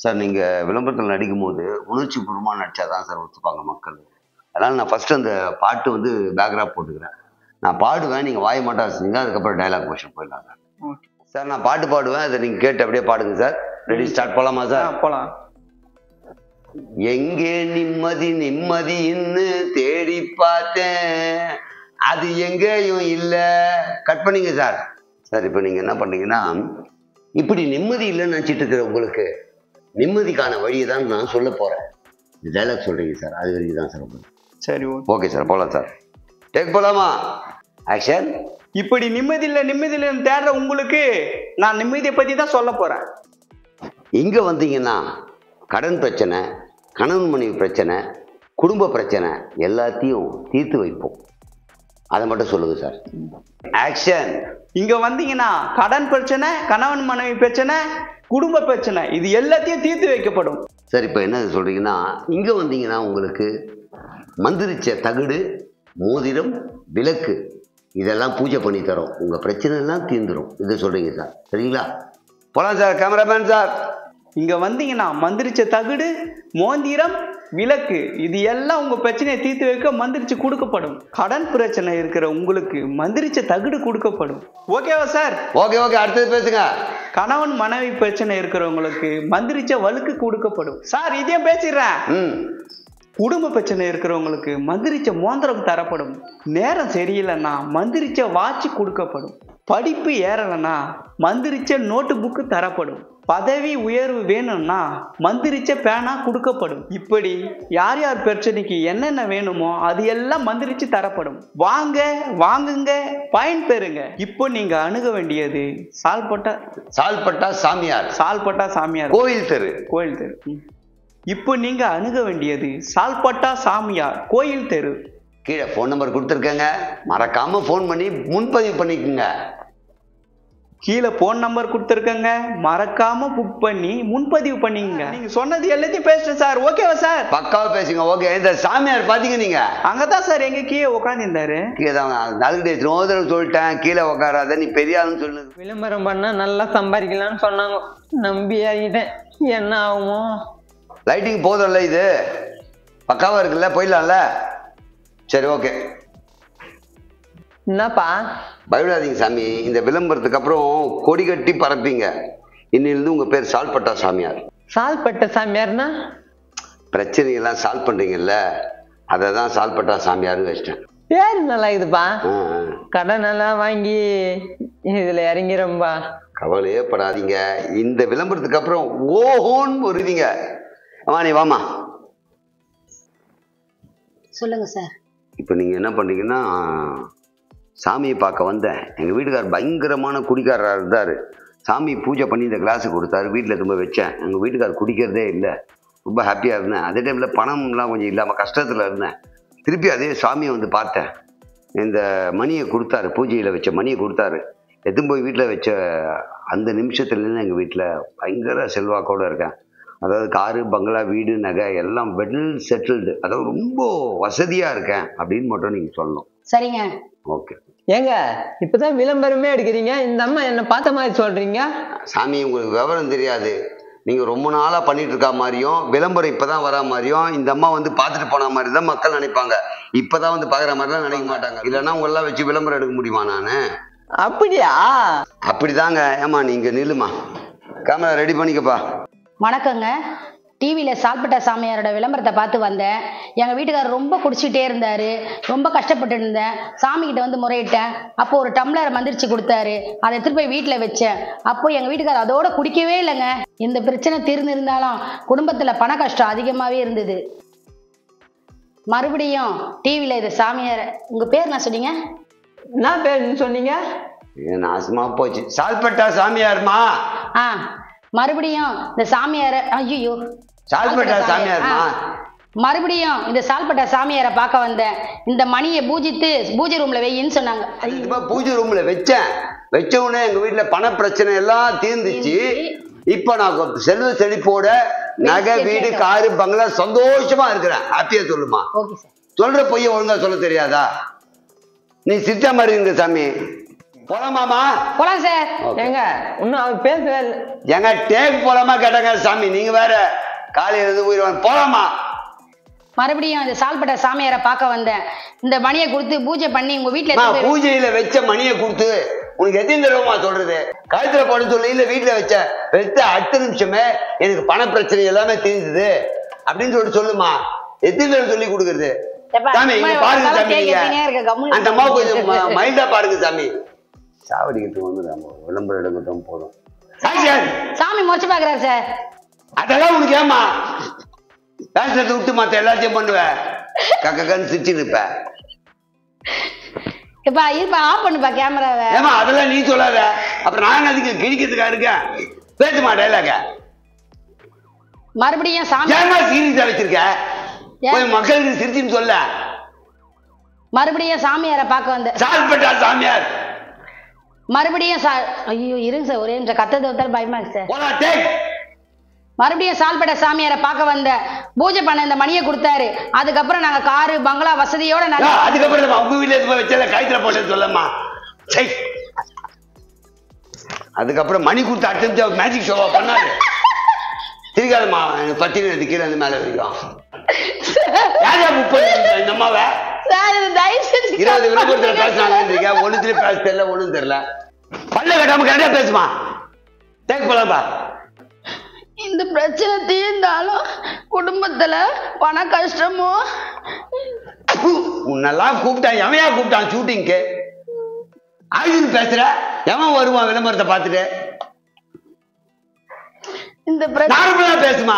Sir நீங்கள் விளம்பரத்தில் நடிக்கும் போது உணர்ச்சி பூர்வமாக நடிச்சா தான் சார் ஒத்துப்பாங்க மக்கள் அதனால் நான் ஃபஸ்ட்டு அந்த பாட்டு வந்து பேக்ராப் போட்டுக்கிறேன் நான் பாடுவேன் நீங்கள் வாய மாட்டா வச்சுங்க அதுக்கப்புறம் டைலாக் கொஷன் போயிடலாம் சார் ஓகே சார் நான் பாட்டு பாடுவேன் அதை நீங்கள் கேட்டு அப்படியே பாடுங்க சார் ரெடி ஸ்டார்ட் போகலாமா சார் போலாம் எங்கே நிம்மதி நிம்மதின்னு தேடி பார்த்தேன் அது எங்கேயும் இல்லை கட் பண்ணீங்க சார் சார் இப்போ நீங்கள் என்ன பண்ணீங்கன்னா இப்படி நிம்மதி இல்லைன்னு நினச்சிட்டு இருக்கிற உங்களுக்கு நிம்மதிக்கான வழியை தான் நான் சொல்ல போகிறேன் டைலாக் சொல்கிறீங்க சார் அது வரைக்கும் தான் சார் உங்களுக்கு சரி ஓகே ஓகே சார் போகலாம் சார் டேக் போகலாமா ஆக்ஷன் இப்படி நிம்மதி இல்லை நிம்மதி இல்லைன்னு தேடுற உங்களுக்கு நான் நிம்மதியை பத்தி தான் சொல்ல போறேன் இங்கே வந்தீங்கன்னா கடன் பிரச்சனை கணவன் மனைவி பிரச்சனை குடும்ப பிரச்சனை எல்லாத்தையும் தீர்த்து வைப்போம் அதை மட்டும் சொல்லுங்க சார் ஆக்ஷன் இங்க வந்தீங்கன்னா கடன் பிரச்சனை கணவன் மனைவி பிரச்சனை குடும்ப பிரச்சனை இது எல்லாத்தையும் தீர்த்து வைக்கப்படும் சார் இப்போ என்ன சொல்றீங்கன்னா இங்கே வந்தீங்கன்னா உங்களுக்கு மந்திரிச்ச தகுடு மோதிரம் விளக்கு இதெல்லாம் பூஜை பண்ணி தரோம் உங்கள் பிரச்சனை எல்லாம் தீர்ந்துடும் இது சொல்றீங்க சார் சரிங்களா போகலாம் சார் கேமராமேன் சார் இங்க வந்தீங்கன்னா மந்திரிச்ச தகுடு மோந்திரம் விளக்கு இது எல்லாம் உங்க பிரச்சனையை தீர்த்து வைக்க மந்திரிச்சு கொடுக்கப்படும் கடன் பிரச்சனை இருக்கிற உங்களுக்கு மந்திரிச்ச தகுடு கொடுக்கப்படும் ஓகேவா சார் ஓகே ஓகே அடுத்தது பேசுங்க கணவன் மனைவி பிரச்சனை இருக்கிறவங்களுக்கு மந்திரிச்ச வழுக்கு கொடுக்கப்படும் சார் இதையும் பேசிடுறேன் ம் குடும்ப பிரச்சனை இருக்கிறவங்களுக்கு மந்திரிச்ச மோந்திரம் தரப்படும் நேரம் சரியில்லைன்னா மந்திரிச்ச வாட்சி கொடுக்கப்படும் படிப்பு ஏறலைன்னா மந்திரிச்ச நோட்டு புக்கு தரப்படும் பதவி உயர்வு வேணும்னா மந்திரிச்ச பேனா கொடுக்கப்படும் இப்படி யார் யார் பிரச்சனைக்கு என்னென்ன வேணுமோ அது எல்லாம் மந்திரிச்சு தரப்படும் வாங்க வாங்குங்க பயன் பெறுங்க இப்போ நீங்க அணுக வேண்டியது சால்பட்டா சால்பட்டா சாமியார் சால்பட்டா சாமியார் கோயில் தெரு கோயில் தெரு ம். இப்போ நீங்க அணுக வேண்டியது சால்பட்டா சாமியார் கோயில் தெரு கீழே ஃபோன் நம்பர் கொடுத்துருக்கேங்க மறக்காம ஃபோன் பண்ணி முன்பதிவு பண்ணிக்கோங்க கீழே ஃபோன் நம்பர் கொடுத்துருக்கங்க மறக்காம புக் பண்ணி முன்பதிவு பண்ணிக்கங்க நீங்க சொன்னது எல்லாத்தையும் பேசுறேன் சார் ஓகேவா சார் பக்காவா பேசுங்க ஓகே இந்த சாமியார் பாத்தீங்க நீங்க அங்கதான் சார் எங்க கீழே உட்காந்துருந்தாரு கீழே தான் அதுக்கிட்ட எத்தனை தடவை சொல்லிட்டேன் கீழே உட்காராத நீ பெரிய ஆளுன்னு சொல்லு விளம்பரம் பண்ணா நல்லா சம்பாதிக்கலாம்னு சொன்னாங்க நம்பி ஆகிட்டேன் என்ன ஆகுமோ லைட்டிங் போதும்ல இது பக்காவா இருக்குல்ல போயிடலாம்ல சரி ஓகே என்னப்பா பயப்படாதீங்க சாமி இந்த விளம்பரத்துக்கு அப்புறம் கொடி கட்டி பறப்பீங்க இன்னிலிருந்து உங்க பேர் சால்பட்டா சாமியார் சால்பட்ட சாமியார்னா பிரச்சனையெல்லாம் சால்வ் பண்றீங்கல்ல அதை தான் சால்பட்டா சாமியார்னு வச்சிட்டேன் பேர் நல்லா இருக்குதுப்பா ஆ, ஆ. கடன் எல்லாம் வாங்கி இதுல இறங்கிறோம்பா கவலையே படாதீங்க இந்த விளம்பரத்துக்கு அப்புறம் ஓஹோன்னு வருவீங்க அம்மா நீ வாமா சொல்லுங்க சார் இப்போ நீங்கள் என்ன பண்ணுறீங்கன்னா சாமியை பார்க்க வந்தேன் எங்கள் வீட்டுக்கார் பயங்கரமான குடிக்காரராக இருந்தார் சாமி பூஜை பண்ணி இந்த கிளாஸு கொடுத்தாரு வீட்டில் திரும்ப வச்சேன் எங்கள் வீட்டுக்கார் குடிக்கிறதே இல்லை ரொம்ப ஹாப்பியாக இருந்தேன் அதே டைமில் பணம்லாம் கொஞ்சம் இல்லாமல் கஷ்டத்தில் இருந்தேன் திருப்பி அதே சாமியை வந்து பார்த்தேன் இந்த மணியை கொடுத்தாரு பூஜையில் வச்ச மணியை கொடுத்தாரு எடுத்துன்னு போய் வீட்டில் வச்ச அந்த நிமிஷத்துலேருந்து எங்கள் வீட்டில் பயங்கர செல்வாக்கோடு இருக்கேன் அதாவது காரு பங்களா வீடு நகை எல்லாம் வெல் செட்டில்டு அதாவது ரொம்ப வசதியாக இருக்கேன் அப்படின்னு மட்டும் நீங்கள் சொல்லணும் சரிங்க ஓகே ஏங்க இப்பதான் விளம்பரமே எடுக்கிறீங்க இந்த அம்மா என்ன பார்த்த மாதிரி சொல்றீங்க சாமி உங்களுக்கு விவரம் தெரியாது நீங்கள் ரொம்ப நாளாக பண்ணிட்டு இருக்கா மாதிரியும் விளம்பரம் இப்போ தான் வரா மாதிரியும் இந்த அம்மா வந்து பார்த்துட்டு போன மாதிரி தான் மக்கள் நினைப்பாங்க இப்போ தான் வந்து பார்க்குற மாதிரிலாம் நினைக்க மாட்டாங்க இல்லைன்னா உங்களெல்லாம் வச்சு விளம்பரம் எடுக்க முடியுமா நான் அப்படியா அப்படிதாங்க ஏமா நீங்கள் நில்லுமா கேமரா ரெடி பண்ணிக்கப்பா வணக்கங்க டிவியில் சால்பட்டா சாமியாரோட விளம்பரத்தை பார்த்து வந்தேன் எங்கள் வீட்டுக்காரர் ரொம்ப குடிச்சிட்டே இருந்தார் ரொம்ப கஷ்டப்பட்டு இருந்தேன் சாமிக்கிட்ட வந்து முறையிட்டேன் அப்போ ஒரு டம்ளர் மந்திரிச்சு கொடுத்தாரு அதை எடுத்துகிட்டு போய் வீட்டில் வச்சேன் அப்போ எங்கள் வீட்டுக்காரர் அதோட குடிக்கவே இல்லைங்க இந்த பிரச்சனை தீர்ந்திருந்தாலும் குடும்பத்தில் பண கஷ்டம் அதிகமாகவே இருந்தது மறுபடியும் டிவியில் இது சாமியார் உங்கள் பேர் என்ன சொன்னீங்க என்ன பேருன்னு சொன்னீங்க ஏன் நாசமா போச்சு சால்பட்டா சாமியார்மா ஆ மறுபடியும் இந்த சாமியாரை ஐயோ சால்பட்டா சாமியார்மா மறுபடியும் இந்த சால்பட்டா சாமியாரை பார்க்க வந்தேன் இந்த மணியை பூஜித்து பூஜை ரூம்ல வையின்னு சொன்னாங்க இதுமா பூஜை ரூம்ல வச்சேன் வச்ச உடனே எங்க வீட்டுல பண பிரச்சனை எல்லாம் தீர்ந்துச்சு இப்ப நான் கொ- செல்வ செழிப்போட நகை வீடு காரு பங்களா சந்தோஷமா இருக்கிறேன் ஹாப்பியா சொல்லுமா ஓகே சார் சொல்ற பொய்ய ஒழுங்கா சொல்ல தெரியாதா நீ சிரிச்ச மாதிரி இருங்க சாமி போலாமாமா போலாம் சார் ஏங்க இன்னும் அவர் பேசவே இல்லை ஏங்க டேக் போலாமா கேட்டாங்க சாமி நீங்க வேற காலையில இருந்து உயிர் போலாமா மறுபடியும் அந்த சால்பட்ட சாமியாரை பார்க்க வந்தேன் இந்த மணியை கொடுத்து பூஜை பண்ணி உங்க வீட்டுல அம்மா, எடுத்துட்டு போய் பூஜையில வச்ச மணியை கொடுத்து உனக்கு எத்தனை தடவைமா சொல்றது கழுத்துல போட சொல்லி இல்ல வீட்டுல வச்ச வச்ச அடுத்த நிமிஷமே எனக்கு பண பிரச்சனை எல்லாமே தெரிஞ்சது அப்படின்னு சொல்லிட்டு சொல்லுமா எத்தனை தடவை சொல்லி கொடுக்குறது எப்பா, சாமி இங்க அம்மா, பாருங்க உட்காந்து சாமி நீங்க கேட்டுட்டே இருக்க, கம்முனு அந்த அம்மா கொஞ்சம் இரு. மைண்டா பாருங்க சாமி சாவடிக்கிறதுக்கு வந்து நம்ம விளம்பரம் எடுக்கட்டும் போதும் சாமியார், சாமி முறைச்சு பாக்குறாரு சார் அதெல்லாம் உனக்கு ஏமா பேசுறதை விட்டு மத்த எல்லாத்தையும் பண்ணுவேன் கக்கன்னு சிரிச்சு இருப்ப இப்பா இருப்பா ஆஃப் பண்ணுப்பா கேமராவை ஏமா அதெல்லாம் நீ சொல்லாத அப்புறம் நான் அதுக்கு கிழிக்கிறதுக்கா இருக்கேன் பேசுமா டைலாக மறுபடியும் சாமி ஏமா சீரியஸா வச்சிருக்க போய் மக்களுக்கு சிரிச்சுன்னு சொல்ல மறுபடியும் சாமியாரை பார்க்க வந்தேன் சால்பட்டா சாமியார் மறுபடியும் சா ஐயோ இருங்க சார் ஒரே நிமிஷம் கத்ததை விட்டாலும் பயமா இருக்கு சார் போலாம் டேக் மறுபடியும் சால்பட்ட சாமியாரை பார்க்க வந்தேன் பூஜை பண்ண இந்த மணியை கொடுத்தாரு அதுக்கப்புறம் நாங்க காரு பங்களா வசதியோட ஆ, நல்ல அதுக்கப்புறம் நம்ம உங்க வீட்டுல போய் வச்சல கயிற்றுல போட்டு சொல்லம்மா சை அதுக்கப்புறம் மணி கொடுத்து அட்டமிச்சா மேஜிக் ஷோவா பண்ணாரு திரிகாதம்மா எனக்கு பத்தினி எடுத்து கீழே இருந்து மேல வரைக்கும் யாரா புக் பண்ணி இந்த அம்மாவை சார் இது தயவு செஞ்சு இருபது விழுப்புரத்துல காப்பாத்துங்க பேசினாங்க இருக்கேன் ஒண்ணுத்துலயும் பேச தெரியல ஒண்ணும் தெரியல பல்ல கட்டாம கரெக்டா பேசுமா டேக் போலாம்பா இந்த பிரச்சனை தீர்ந்தாலும் குடும்பத்துல பண கஷ்டமும் உன்னெல்லாம் கூப்பிட்டான் எவனையா கூப்பிட்டான் ஷூட்டிங்க்கு ஆயுள் பேசுற எவன் வருவான் விளம்பரத்தை பார்த்துட்டு இந்த பிரச்சனை நார்மலா பேசுமா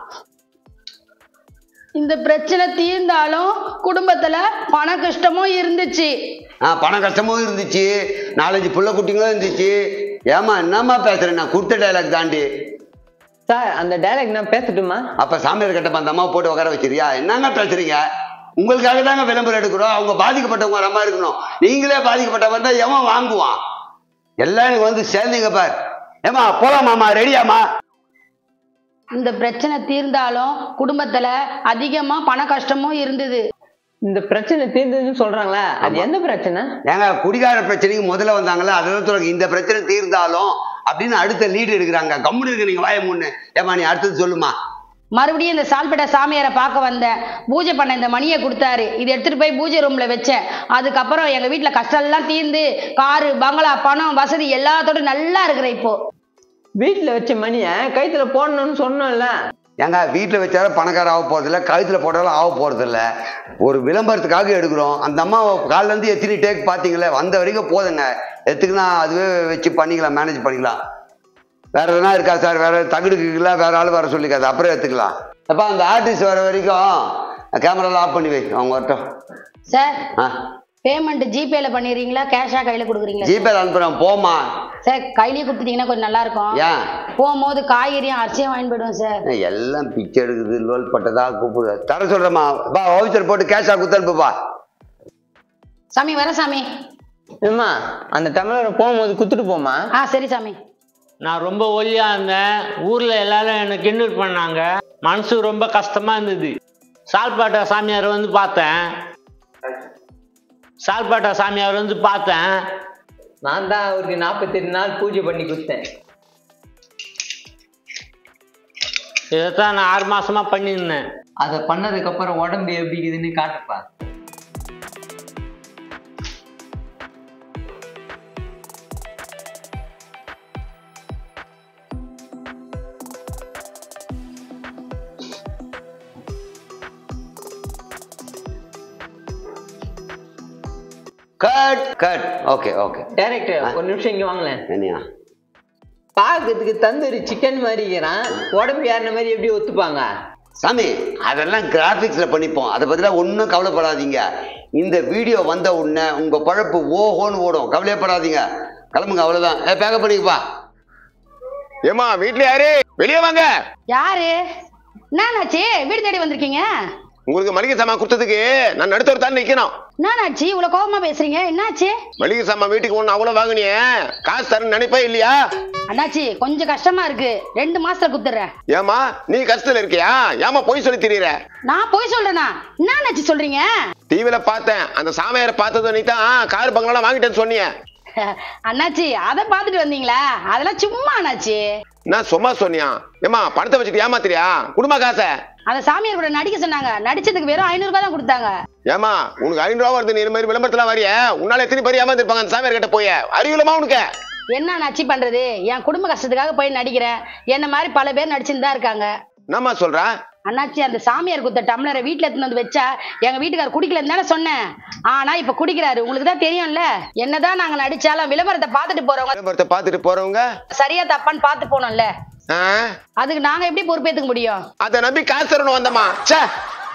இந்த பிரச்சனை தீர்ந்தாலும் குடும்பத்துல பண கஷ்டமும் இருந்துச்சு ஆ பண கஷ்டமும் இருந்துச்சு நாலஞ்சு புள்ள குட்டிங்களும் இருந்துச்சு ஏமா என்னம்மா பேசுறேன் நான் கொடுத்த டைலாக் தாண்டி சார் அந்த டைலாக் நான் பேசட்டுமா அப்ப சாமியார் கட்ட அந்த அம்மா போட்டு உட்கார வச்சிருக்கியா என்னங்க பேசுறீங்க உங்களுக்காக தாங்க விளம்பரம் எடுக்கிறோம் அவங்க பாதிக்கப்பட்டவங்க வர மாதிரி இருக்கணும் நீங்களே பாதிக்கப்பட்டவங்க இருந்தா எவன் வாங்குவான் எல்லாம் எனக்கு வந்து சேர்ந்தீங்க பார் ஏமா போலாமாமா ரெடியாமா இந்த பிரச்சனை தீர்ந்தாலும் குடும்பத்துல அதிகமா பண கஷ்டமும் இருந்தது இந்த பிரச்சனை தீர்ந்ததுன்னு சொல்றாங்களா அது ஆமா. எந்த பிரச்சனை ஏங்க குடிகார பிரச்சனைக்கு முதல்ல வந்தாங்களே அதெல்லாம் சொல்லுங்க இந்த பிரச்சனை தீர்ந்தாலும் அப்படின்னு அடுத்த லீடு எடுக்கிறாங்க கம்முனு இருக்கு நீங்க வாய முன்னு ஏமா நீ அடுத்தது சொல்லுமா மறுபடியும் இந்த சால்பட்ட சாமியாரை பார்க்க வந்தேன் பூஜை பண்ண இந்த மணியை கொடுத்தாரு இது எடுத்துட்டு போய் பூஜை ரூம்ல வச்சேன் அதுக்கப்புறம் எங்க வீட்டுல கஷ்டம் எல்லாம் தீர்ந்து காரு பங்களா பணம் வசதி எல்லாத்தோட நல்லா இருக்கிறேன் இப்போ வீட்டுல வச்ச மணியை கைத்துல போடணும்னு சொன்னோம்ல ஏங்க வீட்டில் வச்சாலும் பணக்கார ஆக போகிறதில்ல கழுத்தில் போட்டாலும் ஆக போகிறதில்ல ஒரு விளம்பரத்துக்காக எடுக்கிறோம் அந்த அம்மா காலில இருந்து எத்தனை டேக் பார்த்தீங்களே வந்த வரைக்கும் போதுங்க எத்துக்குன்னா அதுவே வச்சு பண்ணிக்கலாம் மேனேஜ் பண்ணிக்கலாம் வேற எதனா இருக்கா சார் வேற தகுடுக்குல வேற ஆள் வர சொல்லிக்காது அப்புறம் எடுத்துக்கலாம் அப்போ அந்த ஆர்டிஸ்ட் வர வரைக்கும் கேமராலாம் ஆஃப் பண்ணி வை அவங்க வரட்டும் சார் ஆ பேமெண்ட் ஜிபேல பண்ணிடுறீங்களா கேஷா கையில கொடுக்குறீங்களா ஜிபேல அனுப்புகிறேன் போமா சார் கையிலேயே கொடுத்துட்டீங்கன்னா கொஞ்சம் நல்லா இருக்கும் ஏன் போகும்போது காய்கறியும் அரிசியும் வாங்கி போயிடுவோம் சார் எல்லாம் பிச்சை எடுக்குது லோல் பட்டதா கூப்பிடு தர சொல்கிறேம்மா பா வவுச்சர் போட்டு கேஷாக குத்து அனுப்புப்பா சாமி வர சாமி ஏம்மா அந்த டம்ளரை போகும்போது குத்துட்டு போமா ஆ சரி சாமி நான் ரொம்ப ஒல்லியா இருந்தேன் ஊர்ல எல்லாரும் என்னை கிண்டல் பண்ணாங்க மனசு ரொம்ப கஷ்டமா இருந்தது சால்பாட்டா சாமியார் வந்து பார்த்தேன் சால்பாட்டா சாமியார் வந்து பார்த்தேன் நான் தான் அவருக்கு நாற்பத்தெட்டு நாள் பூஜை பண்ணி கொடுத்தேன் இதைத்தான் நான் ஆறு மாசமா பண்ணியிருந்தேன் அதை பண்ணதுக்கு அப்புறம் உடம்பு எப்படி இருக்குதுன்னு காட்டுப்பா cut cut okay okay director ஒரு நிமிஷம் இங்க வாங்களேன் என்னையா பார்க்கறதுக்கு தந்தூரி சிக்கன் மாதிரி இருக்கிறான் உடம்பு ஏறின மாதிரி எப்படி ஒத்துப்பாங்க சாமி அதெல்லாம் கிராஃபிக்ஸில் பண்ணிப்போம் அதை பற்றிலாம் ஒன்றும் கவலைப்படாதீங்க இந்த வீடியோ வந்த உடனே உங்கள் பழப்பு ஓஹோன்னு ஓடும் கவலையப்படாதீங்க கிளம்புங்க அவ்வளோதான் ஏ பேக்கப் பண்ணிக்கப்பா ஏமா வீட்ல யாரு வெளியே வாங்க யாரு என்னாச்சு வீடு தேடி வந்திருக்கீங்க உங்களுக்கு மளிகை சாமான் கொடுத்ததுக்கு நான் நடுத்தர் தான் நிக்கணும் என்னாச்சு இவ்வளவு கோபமா பேசுறீங்க என்னாச்சு மளிகை சாமான் வீட்டுக்கு ஒண்ணு அவ்வளவு வாங்கினியே காசு தரேன்னு நினைப்பே இல்லையா அண்ணாச்சி கொஞ்சம் கஷ்டமா இருக்கு ரெண்டு மாசத்துல குத்துறேன் ஏமா நீ கஷ்டத்துல இருக்கியா ஏமா பொய் சொல்லி திரியற நான் போய் சொல்றேனா என்ன அண்ணாச்சி சொல்றீங்க டிவில பார்த்தேன் அந்த சாமியாரை பார்த்ததும் நீ தான் கார் பங்களா வாங்கிட்டேன்னு சொன்னியே அண்ணாச்சி அதை பார்த்துட்டு வந்தீங்களா அதெல்லாம் சும்மா அண்ணாச்சி நான் சும்மா சொன்னியா ஏமா பணத்தை வச்சுட்டு ஏமாத்திரியா குடும்ப காசை அந்த சாமியார் கூட நடிக்க சொன்னாங்க நடிச்சதுக்கு வெறும் ஐநூறு ரூபாய் தான் கொடுத்தாங்க ஏமா உனக்கு ஐநூறு ரூபா வருது நீ இந்த மாதிரி விளம்பரத்துல வரிய உன்னால எத்தனை பேர் ஏமாத்திருப்பாங்க அந்த சாமியார் கிட்ட போய் அறிவிலமா உனக்கு என்ன நச்சு பண்றது என் குடும்ப கஷ்டத்துக்காக போய் நடிக்கிறேன் என்ன மாதிரி பல பேர் நடிச்சுட்டு தான் இருக்காங்க என்னம்மா சொல்ற அண்ணாச்சி அந்த சாமியார் குத்த டம்ளரை வீட்டுல எடுத்துன்னு வந்து வச்சா எங்க வீட்டுக்கார் குடிக்கலன்னு தானே சொன்னேன் ஆனா இப்ப குடிக்கிறாரு உங்களுக்கு தான் தெரியும்ல என்னதான் நாங்க நடிச்சாலும் விளம்பரத்தை பார்த்துட்டு போறவங்க விளம்பரத்தை பார்த்துட்டு போறவங்க சரியா தப்பான்னு பார்த்து போனோம்ல ஆ, அதுக்கு நாங்க எப்படி பொறுப்பேத்துக்க முடியும் அதை நம்பி காசு தரணும் வந்தம்மா ச்சே